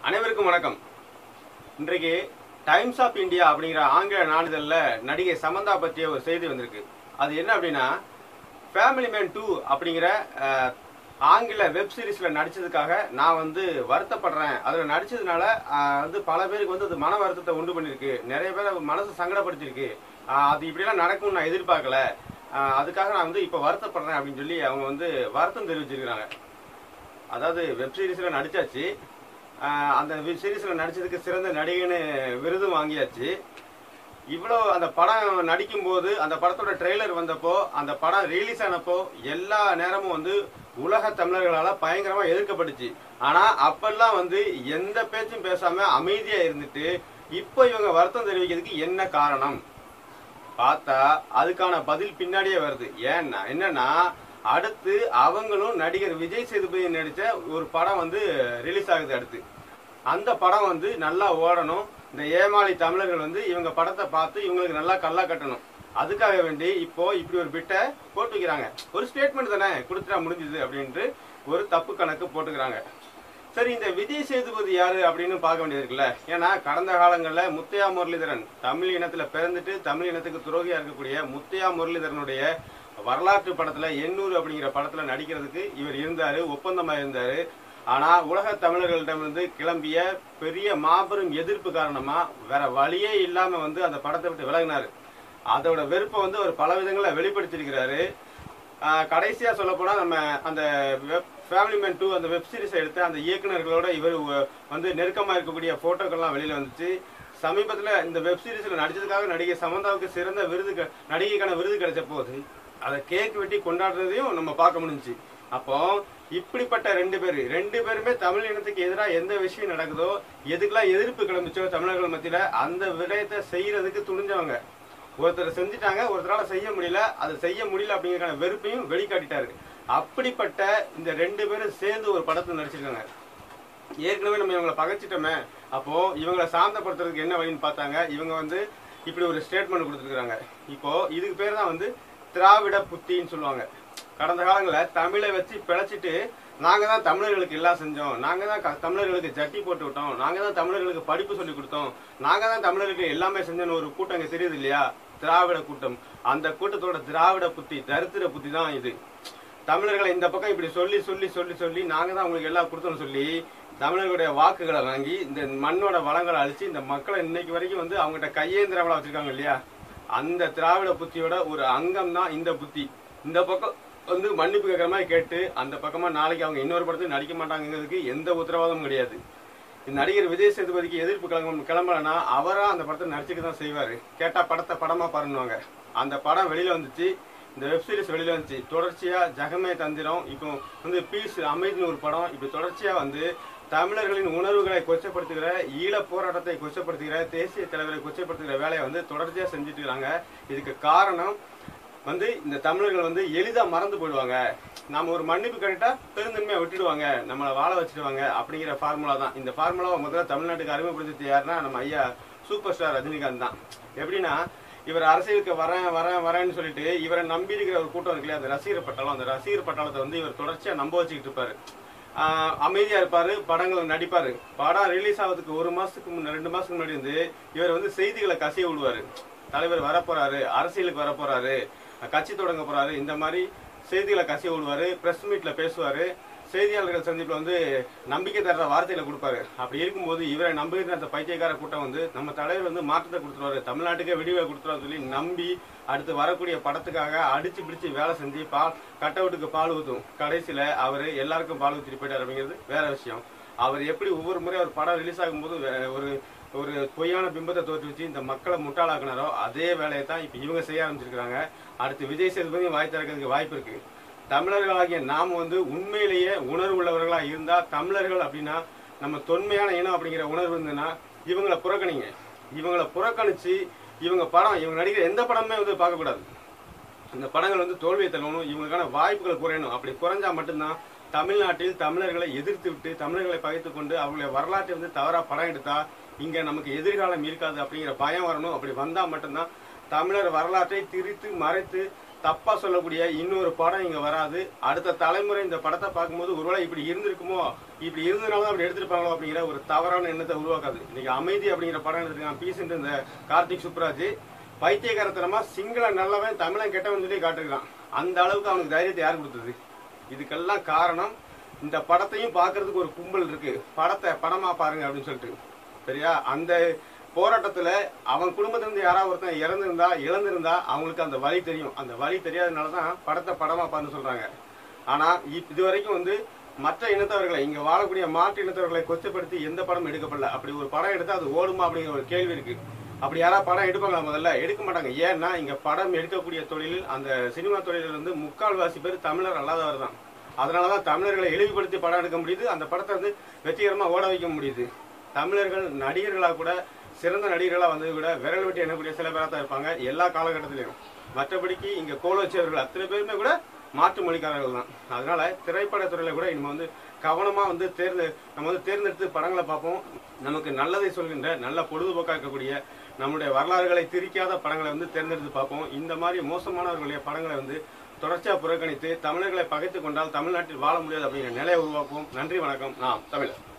அனைவருக்கும் வணக்கம் இன்றைக்கு டைம்ஸ் ஆஃப் இந்தியா அப்படிங்கிற ஆங்கில நாளிதழில் நடிகை சமந்தா பற்றிய ஒரு செய்தி வந்திருக்கு அது என்ன அப்படின்னா ஃபேமிலி மேன் டூ அப்படிங்கிற அஹ், ஆங்கில வெப் சீரிஸில் நடிச்சதுக்காக நான் வந்து வருத்தப்படுறேன் அதில் நடிச்சதுனால அஹ், வந்து பல பேருக்கு வந்து அது மன வருத்தத்தை உண்டு பண்ணியிருக்கு நிறைய பேர் மனசு சங்கடப்படுத்திருக்கு அஹ், அது இப்படியெல்லாம் நடக்கும்னு நான் எதிர்பார்க்கல அஹ், அதுக்காக நான் வந்து இப்போ வருத்தப்படுறேன் அப்படின்னு சொல்லி அவங்க வந்து வருத்தம் தெரிவிச்சிருக்கிறாங்க அதாவது வெப் சீரிஸ்ல நடிச்சாச்சு ஆஹ் அந்த வெப் சீரிஸ்ல நடிச்சதுக்கு சிறந்த நடிகைன்னு விருதும் வாங்கியாச்சு இவ்வளோ அந்த படம் நடிக்கும்போது அந்த படத்தோட ட்ரெய்லர் வந்தப்போ அந்த படம் ரிலீஸ் ஆனப்போ எல்லா நேரமும் வந்து உலக தமிழர்களால பயங்கரமா எதிர்க்கப்பட்டுச்சு ஆனா அப்பெல்லாம் வந்து எந்த பேச்சும் பேசாம அமைதியா இருந்துட்டு இப்போ இவங்க வருத்தம் தெரிவிக்கிறதுக்கு என்ன காரணம் பார்த்தா அதுக்கான பதில் பின்னாடியே வருது ஏன்னா என்னன்னா அடுத்து அவங்களும் நடிகர் விஜய் சேதுபதி நடிச்ச ஒரு படம் வந்து ரிலீஸ் ஆகுது அடுத்து அந்த படம் வந்து நல்லா ஓடணும் இந்த ஏமாளி தமிழர்கள் வந்து இவங்க படத்தை பார்த்து இவங்களுக்கு நல்லா கல்லா கட்டணும் அதுக்காக வேண்டி இப்போ இப்படி ஒரு பிட்டை போட்டு வைக்கிறாங்க ஒரு ஸ்டேட்மெண்ட் தானே கொடுத்துட்டா முடிஞ்சுது அப்படின்ட்டு ஒரு தப்பு கணக்கு போட்டுக்கிறாங்க சரி இந்த விஜய் சேதுபதி யாரு அப்படின்னு பார்க்க வேண்டியது இருக்குல்ல ஏன்னா கடந்த காலங்களில் முத்தையா முரளிதரன் தமிழ் இனத்துல பிறந்துட்டு தமிழ் இனத்துக்கு துரோகியா இருக்கக்கூடிய முத்தையா முரளிதரனுடைய வரலாற்று படத்துல எண்ணூறு அப்படிங்கிற படத்துல நடிக்கிறதுக்கு இவர் இருந்தாரு ஒப்பந்தமா இருந்தாரு ஆனா உலக தமிழர்களிடமிருந்து கிளம்பிய பெரிய மாபெரும் எதிர்ப்பு காரணமா வேற வழியே இல்லாம வந்து அந்த படத்தை விட்டு விலகினாரு அதோட வெறுப்பை வந்து அவர் பல விதங்கள வெளிப்படுத்தியிருக்கிறாரு ஆஹ் கடைசியா சொல்ல போனா நம்ம அந்த ஃபேமிலி மேன் டூ அந்த வெப் சீரிஸ் எடுத்த அந்த இயக்குனர்களோட இவர் உ- வந்து நெருக்கமா இருக்கக்கூடிய போட்டோக்கள்லாம் வெளியில வந்துச்சு சமீபத்துல இந்த வெப் சீரிஸ்ல நடிச்சதுக்காக நடிகை சமந்தாவுக்கு சிறந்த விருது க- நடிகைக்கான விருது கிடைச்ச போது அதை கேக் வெட்டி கொண்டாடுறதையும் நம்ம பார்க்க முடிஞ்சுச்சு அப்போ இப்படிப்பட்ட ரெண்டு பேர் ரெண்டு பேருமே தமிழ் இனத்துக்கு எதிராக எந்த விஷயம் நடக்குதோ எதுக்கெல்லாம் எதிர்ப்பு கிளம்பிச்சோ தமிழர்கள் மத்தியில அந்த விடயத்தை செய்யறதுக்கு துணிஞ்சவங்க ஒருத்தர் செஞ்சுட்டாங்க ஒருத்தரால செய்ய முடியல அது செய்ய முடியல அப்படிங்கறதுக்கான வெறுப்பையும் வெளிக்காட்டிட்டாரு அப்படிப்பட்ட இந்த ரெண்டு பேரும் சேர்ந்து ஒரு படத்துல நடிச்சிருக்காங்க ஏற்கனவே நம்ம இவங்களை பகைச்சிட்டோமே அப்போ இவங்களை சாந்தப்படுத்துறதுக்கு என்ன வழின்னு பார்த்தாங்க இவங்க வந்து இப்படி ஒரு ஸ்டேட்மெண்ட் கொடுத்துருக்காங்க இப்போ இதுக்கு பேர் தான் வந்து திராவிட புத்தின்னு சொல்லுவாங்க கடந்த காலங்களில் தமிழை வச்சு பிழைச்சிட்டு நாங்க தான் தமிழர்களுக்கு எல்லாம் செஞ்சோம் நாங்க தான் க- தமிழர்களுக்கு ஜட்டி போட்டு விட்டோம் நாங்க தான் தமிழர்களுக்கு படிப்பு சொல்லி கொடுத்தோம் நாங்க தான் தமிழர்களுக்கு எல்லாமே செஞ்சோன்னு ஒரு கூட்டம் இங்க தெரியுது இல்லையா திராவிட கூட்டம் அந்த கூட்டத்தோட திராவிட புத்தி தரித்திர புத்தி தான் இது தமிழர்களை இந்த பக்கம் இப்படி சொல்லி சொல்லி சொல்லி சொல்லி நாங்க தான் உங்களுக்கு எல்லாம் கொடுத்தோம்னு சொல்லி தமிழர்களுடைய வாக்குகளை வாங்கி இந்த மண்ணோட வளங்களை அழிச்சு இந்த மக்களை இன்னைக்கு வரைக்கும் வந்து அவங்ககிட்ட கையேந்திரவளா வச்சிருக்காங்க இல்லையா அந்த திராவிட புத்தியோட ஒரு அங்கம் தான் இந்த புத்தி இந்த பக்கம் வந்து மன்னிப்பு கேட்கற மாதிரி கேட்டு அந்த பக்கமா நாளைக்கு அவங்க இன்னொரு படத்துக்கு நடிக்க மாட்டாங்கிறதுக்கு எந்த உத்தரவாதமும் கிடையாது இந்த நடிகர் விஜய் சேதுபதிக்கு எதிர்ப்பு கிளம்ப கிளம்பலனா அவரா அந்த படத்தை நடிச்சுக்க தான் செய்வாரு கேட்டா படத்தை படமா பாருன்னுவாங்க அந்த படம் வெளியில வந்துச்சு இந்த வெப் சீரிஸ் வெளியில வந்துச்சு தொடர்ச்சியா ஜெகமே தந்திரம் இப்போ வந்து பீஸ் அமைதின்னு ஒரு படம் இப்படி தொடர்ச்சியா வந்து தமிழர்களின் உணர்வுகளை கொச்சப்படுத்துகிற ஈழ போராட்டத்தை கொச்சப்படுத்துகிற தேசிய தலைவரை கொச்சப்படுத்துகிற வேலையை வந்து தொடர்ச்சியா செஞ்சுட்டு இருக்காங்க இதுக்கு காரணம் வந்து இந்த தமிழர்கள் வந்து எளிதா மறந்து போயிடுவாங்க நாம ஒரு மன்னிப்பு கேட்டா பெருந்தன்மையா விட்டுடுவாங்க நம்மளை வாழ வச்சிடுவாங்க அப்படிங்கிற ஃபார்முலா தான் இந்த ஃபார்முலாவை முதல்ல தமிழ்நாட்டுக்கு அறிமுகப்படுத்தி யாருன்னா நம்ம ஐயா சூப்பர் ஸ்டார் ரஜினிகாந்த் தான் எப்படின்னா இவர் அரசியலுக்கு வரேன் வரேன் வரேன்னு சொல்லிட்டு இவரை நம்பி இருக்கிற ஒரு கூட்டம் இருக்கு இல்லையா அந்த ரசிகர் பட்டாளம் அந்த ரசிகர் பட்டாளத்தை வந்து இவர் தொடர்ச்சியா நம்ப வச்சுக்கிட்டு இருப்பாரு ஆஹ் அமைதியா இருப்பாரு படங்கள் நடிப்பாரு படம் ரிலீஸ் ஆகிறதுக்கு ஒரு மாசத்துக்கு முன்ன ரெண்டு மாசத்துக்கு முன்னாடி வந்து இவர் வந்து செய்திகளை கசிய விடுவாரு தலைவர் வரப்போறாரு அரசியலுக்கு வரப்போறாரு கட்சி தொடங்க போறாரு இந்த மாதிரி செய்திகளை கசிய விடுவாரு பிரஸ் மீட்ல பேசுவாரு செய்தியாளர்கள் சந்திப்புல வந்து நம்பிக்கை தர்ற வார்த்தைகளை கொடுப்பாரு அப்படி இருக்கும்போது இவரை நம்புகிற அந்த பைத்தியக்கார கூட்டம் வந்து நம்ம தலைவர் வந்து மாற்றத்தை கொடுத்துருவாரு தமிழ்நாட்டுக்கே விடிவை கொடுத்துருவாரு சொல்லி நம்பி அடுத்து வரக்கூடிய படத்துக்காக அடிச்சு பிடிச்சு வேலை செஞ்சு பால் கட் அவுட்டுக்கு பால் ஊத்தும் கடைசியில அவரு எல்லாருக்கும் பால் ஊத்திட்டு போயிட்டாரு அப்படிங்கிறது வேற விஷயம் அவர் எப்படி ஒவ்வொரு முறை ஒரு படம் ரிலீஸ் ஆகும்போது வே- ஒரு ஒரு பொய்யான பிம்பத்தை தோற்றுவிச்சு இந்த மக்களை முட்டாளாக்குனாரோ அதே வேலையை தான் இப்ப இவங்க செய்ய ஆரம்பிச்சிருக்காங்க அடுத்து விஜய் சேதுபதி வாய் திறக்கிறதுக்கு வாய்ப்பு இருக்கு தமிழர்களாகிய நாம் வந்து உண்மையிலேயே உணர்வு உள்ளவர்களா இருந்தா தமிழர்கள் அப்படின்னா நம்ம தொன்மையான இனம் அப்படிங்கிற உணர்வு இருந்ததுன்னா இவங்களை புறக்கணிங்க இவங்களை புறக்கணிச்சு இவங்க படம் இவங்க நடிக்கிற எந்த படமே வந்து பார்க்கக்கூடாது இந்த படங்கள் வந்து தோல்வியை தள்ளணும் இவங்களுக்கான வாய்ப்புகள் குறையணும் அப்படி குறைஞ்சா மட்டும்தான் தமிழ்நாட்டில் தமிழர்களை எதிர்த்து விட்டு தமிழர்களை பகைத்துக் கொண்டு அவங்களுடைய வரலாற்றை வந்து தவறா படம் எடுத்தா இங்க நமக்கு எதிர்காலம் இருக்காது அப்படிங்கிற பயம் வரணும் அப்படி வந்தா மட்டும்தான் தமிழர் வரலாற்றை திரித்து மறைத்து தப்பா சொல்லக்கூடிய இன்னொரு படம் இங்க வராது அடுத்த தலைமுறை இந்த படத்தை பார்க்கும்போது ஒருவேளை இப்படி இருந்திருக்குமோ இப்படி இருந்ததுனால தான் அப்படி எடுத்திருப்பாங்களோ அப்படிங்கிற ஒரு தவறான எண்ணத்தை உருவாக்காது இன்னைக்கு அமைதி அப்படிங்கிற படம் எடுத்திருக்கான் பீசன்ட் இந்த கார்த்திக் சுப்ராஜ் பைத்தியகாரத்தனமா சிங்கள நல்லவன் தமிழன் கெட்டவன் சொல்லி காட்டிருக்கான் அந்த அளவுக்கு அவனுக்கு தைரியத்தை யார் கொடுத்தது இதுக்கெல்லாம் காரணம் இந்த படத்தையும் பார்க்கறதுக்கு ஒரு கும்பல் இருக்கு படத்தை படமா பாருங்க அப்படின்னு சொல்லிட்டு சரியா அந்த போராட்டத்துல அவன் குடும்பத்துல இருந்து யாராவது ஒருத்தன் இறந்திருந்தா இழந்திருந்தா அவங்களுக்கு அந்த வழி தெரியும் அந்த வழி தெரியாதனால தான் படத்தை படமா பாருன்னு சொல்றாங்க ஆனா இப்- இது வரைக்கும் வந்து மற்ற இனத்தவர்களை இங்க வாழக்கூடிய மாற்று இனத்தவர்களை கொச்சப்படுத்தி எந்த படம் எடுக்கப்படல அப்படி ஒரு படம் எடுத்தா அது ஓடுமா அப்படிங்கிற ஒரு கேள்வி இருக்கு அப்படி யாராவது படம் எடுப்பாங்களா முதல்ல எடுக்க மாட்டாங்க ஏன்னா இங்க படம் எடுக்கக்கூடிய தொழிலில் அந்த சினிமா தொழிலில் வந்து முக்கால்வாசி பேர் தமிழர் அல்லாதவர் தான் அதனாலதான் தமிழர்களை இழிவுபடுத்தி படம் எடுக்க முடியுது அந்த படத்தை வந்து வெற்றிகரமா ஓட வைக்க முடியுது தமிழர்கள் நடிகர்களா கூட சிறந்த நடிகர்களா வந்தது கூட விரல் வெட்டி எண்ணக்கூடிய சில பேரா தான் இருப்பாங்க எல்லா காலகட்டத்திலையும் மற்றபடிக்கு இங்க கோல வச்சவர்கள் அத்தனை பேருமே கூட மாற்று மொழிக்காரர்கள் தான் அதனால திரைப்படத்துறையில கூட இனிமே வந்து கவனமா வந்து தேர்ந்து நம்ம வந்து தேர்ந்தெடுத்து படங்களை பார்ப்போம் நமக்கு நல்லதை சொல்கின்ற நல்ல பொழுதுபோக்கா இருக்கக்கூடிய நம்முடைய வரலாறுகளை திரிக்காத படங்களை வந்து தேர்ந்தெடுத்து பார்ப்போம் இந்த மாதிரி மோசமானவர்களுடைய படங்களை வந்து தொடர்ச்சியா புறக்கணித்து தமிழர்களை பகைத்துக் கொண்டால் தமிழ்நாட்டில் வாழ முடியாது அப்படிங்கிற நிலையை உருவாக்குவோம் நன்றி வணக்கம் நாம் தமிழர்